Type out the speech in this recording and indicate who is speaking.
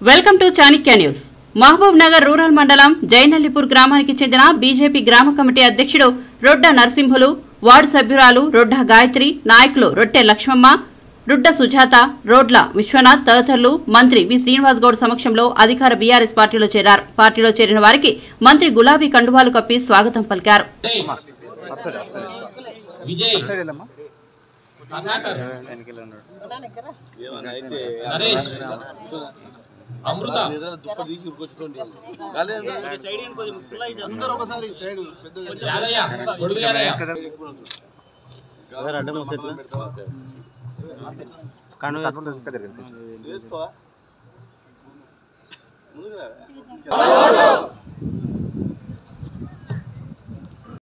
Speaker 1: welcome to Chanakya news Mahabubnagar rural మండలం జైనల్లిపూర్ గ్రామానికి చెందిన బీజేపీ గ్రామ కమిటీ అధ్యక్షుడు రొడ్డ నరసింహులు వార్డు సభ్యురాలు రొడ్డ గాయత్రి నాయకులు రొట్టె లక్ష్మమ్మ రుడ్డ సుజాత రోడ్ల విశ్వనాథ్ తదితరులు మంత్రి వి శ్రీనివాస్ గౌడ్ సమక్షంలో అధికార బీఆర్ఎస్ పార్టీలో చేరారు పార్టీలో చేరిన వారికి మంత్రి గులాబీ కండువాలు కప్పి స్వాగతం పలికారు
Speaker 2: విజయ్ కర్ణాకర్ నరేష్ అమృత యాదయ్య గొడుగు యాదయ్య